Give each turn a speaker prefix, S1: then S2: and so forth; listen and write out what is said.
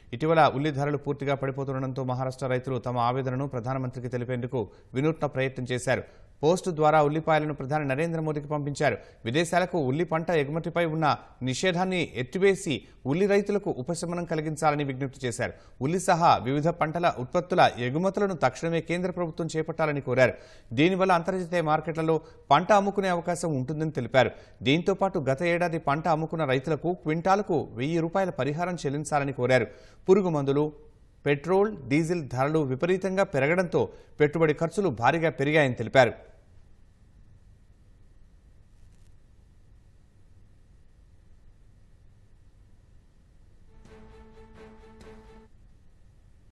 S1: ఇటీవల ఉల్లి ధరలు పూర్తిగా పడిపోతుండటంతో మహారాష్ట్ర రైతులు తమ ఆవేదనను ప్రధానమంత్రికి తెలిపేందుకు వినూత్న ప్రయత్నం చేశారు పోస్టు ద్వారా ఉల్లిపాయలను ప్రధాని నరేంద్ర మోదీకి పంపించారు విదేశాలకు ఉల్లి పంట ఎగుమతిపై ఉన్న నిషేధాన్ని ఎత్తివేసి ఉల్లి రైతులకు ఉపశమనం కలిగించాలని విజ్ఞప్తి చేశారు ఉల్లి సహా వివిధ పంటల ఉత్పత్తుల ఎగుమతులను తక్షణమే కేంద్ర ప్రభుత్వం చేపట్టాలని కోరారు దీనివల్ల అంతర్జాతీయ మార్కెట్లలో పంట అమ్ముకునే అవకాశం ఉంటుందని తెలిపారు దీంతో పాటు గత ఏడాది పంట అమ్ముకున్న రైతులకు క్వింటాలకు వెయ్యి రూపాయల పరిహారం చెల్లించాలని కోరారు పురుగు మందులు పెట్రోల్ డీజిల్ ధరలు విపరీతంగా పెరగడంతో పెట్టుబడి ఖర్చులు భారీగా పెరిగాయని తెలిపారు